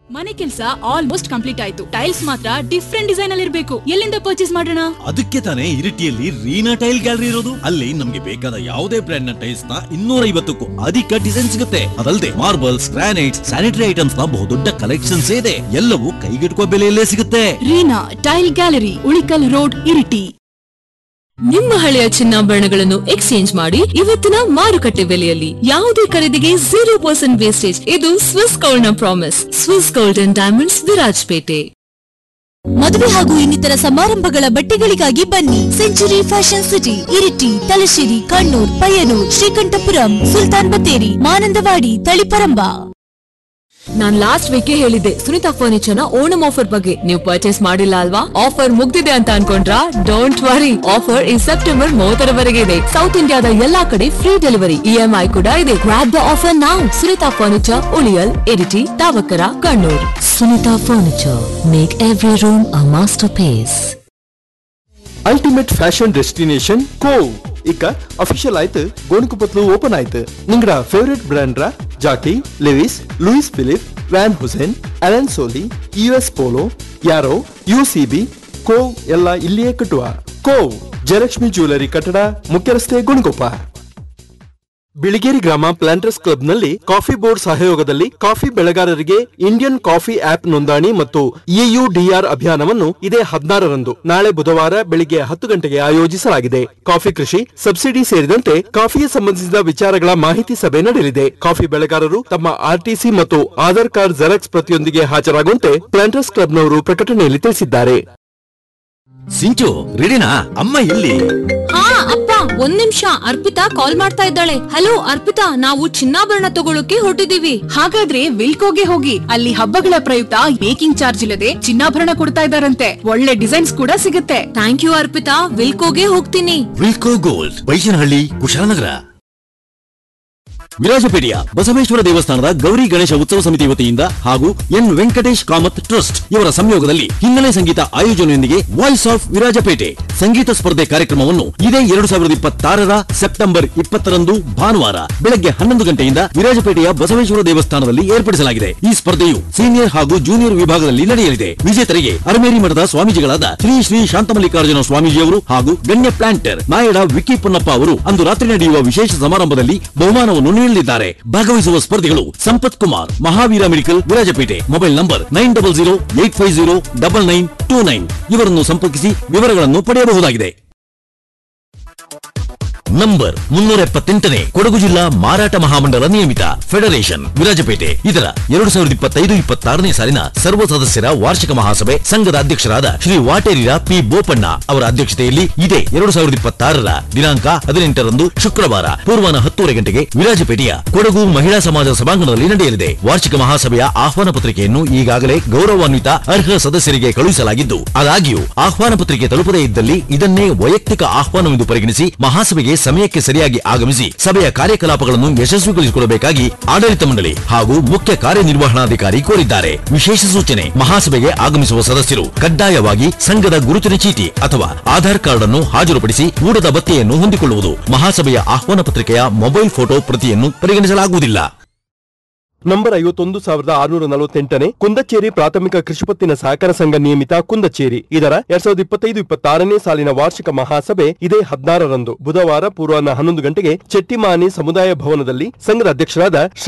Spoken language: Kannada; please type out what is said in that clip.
ಮನೆ ಕೆಲಸ ಆಲ್ಮೋಸ್ಟ್ ಕಂಪ್ಲೀಟ್ ಆಯ್ತು ಟೈಲ್ಸ್ ಮಾತ್ರ ಡಿಫ್ರೆಂಟ್ ಡಿಸೈನ್ ಅಲ್ಲಿ ಇರಬೇಕು ಎಲ್ಲಿಂದ ಪರ್ಚೇಸ್ ಮಾಡೋಣ ಅದಕ್ಕೆ ತಾನೇ ಇರಿಟಿಯಲ್ಲಿ ರೀನಾ ಟೈಲ್ ಗ್ಯಾಲರಿ ಇರೋದು ಅಲ್ಲಿ ನಮ್ಗೆ ಬೇಕಾದ ಯಾವುದೇ ಬ್ರ್ಯಾಂಡ್ ನ ಟೈಲ್ಸ್ ನ ಇನ್ನೂರ ಐವತ್ತಕ್ಕೂ ಅಧಿಕ ಡಿಸೈನ್ ಸಿಗುತ್ತೆ ಅದಲ್ಲದೆ ಮಾರ್ಬಲ್ಸ್ ಗ್ರಾನೈಟ್ಸ್ ಸ್ಯಾನಿಟರಿ ಐಟಮ್ಸ್ ನ ಬಹುದೊಡ್ಡ ಕಲೆಕ್ಷನ್ಸ್ ಇದೆ ಎಲ್ಲವೂ ಕೈಗೆಟುಕುವ ಬೆಲೆಯಲ್ಲೇ ಸಿಗುತ್ತೆ Reena tile gallery Ulikkal road Iritty ನಿಮ್ಮ ಹಳೆಯ ಚಿನ್ನಾಭರಣಗಳನ್ನು ಎಕ್ಸ್ಚೇಂಜ್ ಮಾಡಿ ಇವತ್ತಿನ ಮಾರುಕಟ್ಟೆ ಬೆಲೆಯಲ್ಲಿ ಯಾವುದೇ ಖರೀದಿಗೆ ಜೀರೋ ಪರ್ಸೆಂಟ್ ವೇಸ್ಟೇಜ್ ಇದು ಸ್ವಿಸ್ ಗೋಲ್ಡ್ ನ promise Swiss gold and diamonds Virajpet ಮದುವೆ ಹಾಗೂ ಇನ್ನಿತರ ಸಮಾರಂಭಗಳ ಬಟ್ಟೆಗಳಿಗಾಗಿ ಬನ್ನಿ century fashion city Iritty Thalassery Kannur Payyanur Sreekandapuram Sultan Bathery Mananthavady Taliparamba ನಾನ್ ಲಾಸ್ಟ್ ವೀಕ್ ಹೇಳಿದ್ದೆ ಸುನಿತಾ ಫರ್ನಿಚರ್ ನ ಓಣಂ ಆಫರ್ ಬಗ್ಗೆ ನೀವು ಪರ್ಚೇಸ್ ಮಾಡಿಲ್ಲ ಅಲ್ವಾ ಆಫರ್ ಮುಗ್ದಿದೆ ಅಂತ ಅನ್ಕೊಂಡ್ರಾ ಡೋಂಟ್ ವರಿ ಆಫರ್ ಈ ಸೆಪ್ಟೆಂಬರ್ ಮೂವತ್ತರವರೆಗೆ ಇದೆ ಸೌತ್ ಇಂಡಿಯಾದ ಎಲ್ಲಾ ಕಡೆ ಫ್ರೀ ಡೆಲಿವರಿ ಇಎಂಐ ಕೂಡ ಇದೆ ಗ್ರಾಪ್ ದ ಆಫರ್ ನಾವು ಸುನಿತಾ ಫರ್ನಿಚರ್ ಉಳಿಯಲ್ Iritty Thavakkara Kannur Sunitha furniture make every room a masterpiece ultimate fashion destination Cove ಇಕ್ಕ ಅಫಿಷಿಯಲ್ ಆಯ್ತು ಗೋಣಿಕೊಪ್ಪತ್ಲು ಓಪನ್ ಆಯ್ತು ನಿಂಗ್ರ ಫೇವರೇಟ್ ಬ್ರ್ಯಾಂಡ್ರ Jockey Levi's Louis Philippe Van Heusen Allen Solly U S Polo ಯಾರೋ ಯು ಸಿ ಬಿ ಕೋವ್ ಎಲ್ಲ ಇಲ್ಲಿಯೇ ಕಟ್ಟುವ ಕೋವ್ ಜಯಲಕ್ಷ್ಮಿ ಜ್ಯುವೆಲರಿ ಕಟ್ಟಡ ಮುಖ್ಯ ರಸ್ತೆ ಗೋಣಿಕೊಪ್ಪ ಬಿಳಿಗೇರಿ ಗ್ರಾಮ ಪ್ಲಾಂಟರ್ಸ್ ಕ್ಲಬ್ ನಲ್ಲಿ ಕಾಫಿ ಬೋರ್ಡ್ ಸಹಯೋಗದಲ್ಲಿ ಕಾಫಿ ಬೆಳೆಗಾರರಿಗೆ ಇಂಡಿಯನ್ ಕಾಫಿ ಆಪ್ ನೋಂದಣಿ ಮತ್ತು ಇಯುಡಿಆರ್ ಅಭಿಯಾನವನ್ನು ಇದೇ ಹದಿನಾರರಂದು ನಾಳೆ ಬುಧವಾರ ಬೆಳಿಗ್ಗೆ ಹತ್ತು ಗಂಟೆಗೆ ಆಯೋಜಿಸಲಾಗಿದೆ ಕಾಫಿ ಕೃಷಿ ಸಬ್ಸಿಡಿ ಸೇರಿದಂತೆ ಕಾಫಿಗೆ ಸಂಬಂಧಿಸಿದ ವಿಚಾರಗಳ ಮಾಹಿತಿ ಸಭೆ ನಡೆಯಲಿದೆ ಕಾಫಿ ಬೆಳೆಗಾರರು ತಮ್ಮ ಆರ್ಟಿಸಿ ಮತ್ತು ಆಧಾರ್ ಕಾರ್ಡ್ ಜೆರಾಕ್ಸ್ ಪ್ರತಿಯೊಂದಿಗೆ ಹಾಜರಾಗುವಂತೆ ಪ್ಲಾಂಟರ್ಸ್ ಕ್ಲಬ್ನವರು ಪ್ರಕಟಣೆಯಲ್ಲಿ ತಿಳಿಸಿದ್ದಾರೆ ಸಿಂಚು ರೆಡಿನಾ ಅಮ್ಮ ಇಲ್ಲಿ ಹಾ ಅಪ್ಪ ಒಂದ್ ನಿಮಿಷ ಅರ್ಪಿತಾ ಕಾಲ್ ಮಾಡ್ತಾ ಇದ್ದಾಳೆ ಹಲೋ ಅರ್ಪಿತಾ ನಾವು ಚಿನ್ನಾಭರಣ ತಗೊಳಕ್ಕೆ ಹೊರಟಿದೀವಿ ಹಾಗಾದ್ರೆ ವಿಲ್ಕೋಗೆ ಹೋಗಿ ಅಲ್ಲಿ ಹಬ್ಬಗಳ ಪ್ರಯುಕ್ತ ಮೇಕಿಂಗ್ ಚಾರ್ಜ್ ಇಲ್ಲದೆ ಚಿನ್ನಾಭರಣ ಕೊಡ್ತಾ ಇದಾರಂತೆ ಒಳ್ಳೆ ಡಿಸೈನ್ಸ್ ಕೂಡ ಸಿಗುತ್ತೆ ಥ್ಯಾಂಕ್ ಯು ಅರ್ಪಿತಾ ವಿಲ್ಕೋಗೆ ಹೋಗ್ತೀನಿ ವಿಲ್ಕೋ ಗೋಲ್ಡ್ ಬೈಶನಹಳ್ಳಿ ಕುಶಾಲನಗರ ವಿರಾಜಪೇಟೆಯ ಬಸವೇಶ್ವರ ದೇವಸ್ಥಾನದ ಗೌರಿ ಗಣೇಶ ಉತ್ಸವ ಸಮಿತಿ ವತಿಯಿಂದ ಹಾಗೂ ಎನ್ ವೆಂಕಟೇಶ್ ಕಾಮತ್ ಟ್ರಸ್ಟ್ ಇವರ ಸಂಯೋಗದಲ್ಲಿ ಹಿನ್ನೆಲೆ ಸಂಗೀತ ಆಯೋಜನೆಯೊಂದಿಗೆ ವಾಯ್ಸ್ ಆಫ್ ವಿರಾಜಪೇಟೆ ಸಂಗೀತ ಸ್ಪರ್ಧೆ ಕಾರ್ಯಕ್ರಮವನ್ನು ಇದೇ ಎರಡು ಸಾವಿರದ ಇಪ್ಪತ್ತಾರರ ಸೆಪ್ಟೆಂಬರ್ ಇಪ್ಪತ್ತರಂದು ಭಾನುವಾರ ಬೆಳಗ್ಗೆ ಹನ್ನೊಂದು ಗಂಟೆಯಿಂದ ವಿರಾಜಪೇಟೆಯ ಬಸವೇಶ್ವರ ದೇವಸ್ಥಾನದಲ್ಲಿ ಏರ್ಪಡಿಸಲಾಗಿದೆ ಈ ಸ್ಪರ್ಧೆಯು ಸೀನಿಯರ್ ಹಾಗೂ ಜೂನಿಯರ್ ವಿಭಾಗದಲ್ಲಿ ನಡೆಯಲಿದೆ ವಿಜೇತರಿಗೆ ಅರಮೇರಿ ಮಠದ ಸ್ವಾಮೀಜಿಗಳಾದ ಶ್ರೀ ಶ್ರೀ ಶಾಂತಮಲ್ಲಿಕಾರ್ಜುನ ಸ್ವಾಮೀಜಿಯವರು ಹಾಗೂ ಗಣ್ಯ ಪ್ಲಾಂಟರ್ ನಾಯಡ ವಿಕ್ಕಿ ಪೊನ್ನಪ್ಪ ಅವರು ಅಂದು ರಾತ್ರಿ ನಡೆಯುವ ವಿಶೇಷ ಸಮಾರಂಭದಲ್ಲಿ ಬಹುಮಾನವನ್ನು ನೀಡಲಿದ್ದಾರೆ ಭಾಗವಹಿಸುವ ಸ್ಪರ್ಧಿಗಳು Sampath Kumar Mahaveera medical Virajpet mobile number nine double zero eight five zero double nine two nine ಇವರನ್ನು ಸಂಪರ್ಕಿಸಿ ವಿವರಗಳನ್ನು ಪಡೆಯಬಹುದಾಗಿದೆ ನಂಬರ್ ಮುನ್ನೂರ ಎಪ್ಪತ್ತೆಂಟನೇ ಕೊಡಗು ಜಿಲ್ಲಾ ಮಾರಾಟ ಮಹಾಮಂಡಲ ನಿಯಮಿತ ಫೆಡರೇಷನ್ ವಿರಾಜಪೇಟೆ ಇದರ ಎರಡು ಸಾವಿರದ ಇಪ್ಪತ್ತೈದು ಇಪ್ಪತ್ತಾರನೇ ಸಾಲಿನ ಸರ್ವ ಸದಸ್ಯರ ವಾರ್ಷಿಕ ಮಹಾಸಭೆ ಸಂಘದ ಅಧ್ಯಕ್ಷರಾದ ಶ್ರೀ ವಾಟೇರಿರ ಪಿ ಬೋಪಣ್ಣ ಅವರ ಅಧ್ಯಕ್ಷತೆಯಲ್ಲಿ ಇದೇ ಎರಡು ಸಾವಿರದ ಇಪ್ಪತ್ತಾರರ ದಿನಾಂಕ ಹದಿನೆಂಟರಂದು ಶುಕ್ರವಾರ ಪೂರ್ವಾನ ಹತ್ತೂವರೆ ಗಂಟೆಗೆ ವಿರಾಜಪೇಟೆಯ ಕೊಡಗು ಮಹಿಳಾ ಸಮಾಜ ಸಭಾಂಗಣದಲ್ಲಿ ನಡೆಯಲಿದೆ ವಾರ್ಷಿಕ ಮಹಾಸಭೆಯ ಆಹ್ವಾನ ಪತ್ರಿಕೆಯನ್ನು ಈಗಾಗಲೇ ಗೌರವಾನ್ವಿತ ಅರ್ಹ ಸದಸ್ಯರಿಗೆ ಕಳುಹಿಸಲಾಗಿದ್ದು ಆದಾಗ್ಯೂ ಆಹ್ವಾನ ಪತ್ರಿಕೆ ತಲುಪದೇ ಇದ್ದಲ್ಲಿ ಇದನ್ನೇ ವೈಯಕ್ತಿಕ ಆಹ್ವಾನವೆಂದು ಪರಿಗಣಿಸಿ ಮಹಾಸಭೆಗೆ ಸಮಯಕ್ಕೆ ಸರಿಯಾಗಿ ಆಗಮಿಸಿ ಸಭೆಯ ಕಾರ್ಯಕಲಾಪಗಳನ್ನು ಯಶಸ್ವಿಗೊಳಿಸಿಕೊಳ್ಳಬೇಕಾಗಿ ಆಡಳಿತ ಮಂಡಳಿ ಹಾಗೂ ಮುಖ್ಯ ಕಾರ್ಯನಿರ್ವಹಣಾಧಿಕಾರಿ ಕೋರಿದ್ದಾರೆ ವಿಶೇಷ ಸೂಚನೆ ಮಹಾಸಭೆಗೆ ಆಗಮಿಸುವ ಸದಸ್ಯರು ಕಡ್ಡಾಯವಾಗಿ ಸಂಘದ ಗುರುತಿನ ಚೀಟಿ ಅಥವಾ ಆಧಾರ್ ಕಾರ್ಡ್ ಅನ್ನು ಹಾಜರುಪಡಿಸಿ ಊಟದ ಭತ್ಯೆಯನ್ನು ಹೊಂದಿಕೊಳ್ಳುವುದು ಮಹಾಸಭೆಯ ಆಹ್ವಾನ ಪತ್ರಿಕೆಯ ಮೊಬೈಲ್ ಫೋಟೋ ಪ್ರತಿಯನ್ನು ಪರಿಗಣಿಸಲಾಗುವುದಿಲ್ಲ ನಂಬರ್ ಐವತ್ತೊಂದು ಸಾವಿರದ ಆರುನೂರ ನಲವತ್ತೆಂಟನೇ ಕುಂದಚೇರಿ ಪ್ರಾಥಮಿಕ ಕೃಷಿಪತ್ತಿನ ಸಹಕಾರ ಸಂಘ ನಿಯಮಿತ ಕುಂದಚೇರಿ ಇದರ ಎರಡ್ ಸಾವಿರದ ಇಪ್ಪತ್ತೈದು ಇಪ್ಪತ್ತಾರನೇ ಸಾಲಿನ ವಾರ್ಷಿಕ ಮಹಾಸಭೆ ಇದೇ ಹದಿನಾರರಂದು ಬುಧವಾರ ಪೂರ್ವಾಹ್ನ ಹನ್ನೊಂದು ಗಂಟೆಗೆ ಚೆಟ್ಟಿಮಾನಿ ಸಮುದಾಯ ಭವನದಲ್ಲಿ ಸಂಘದ ಅಧ್ಯಕ್ಷರಾದ ಶ್ರೀ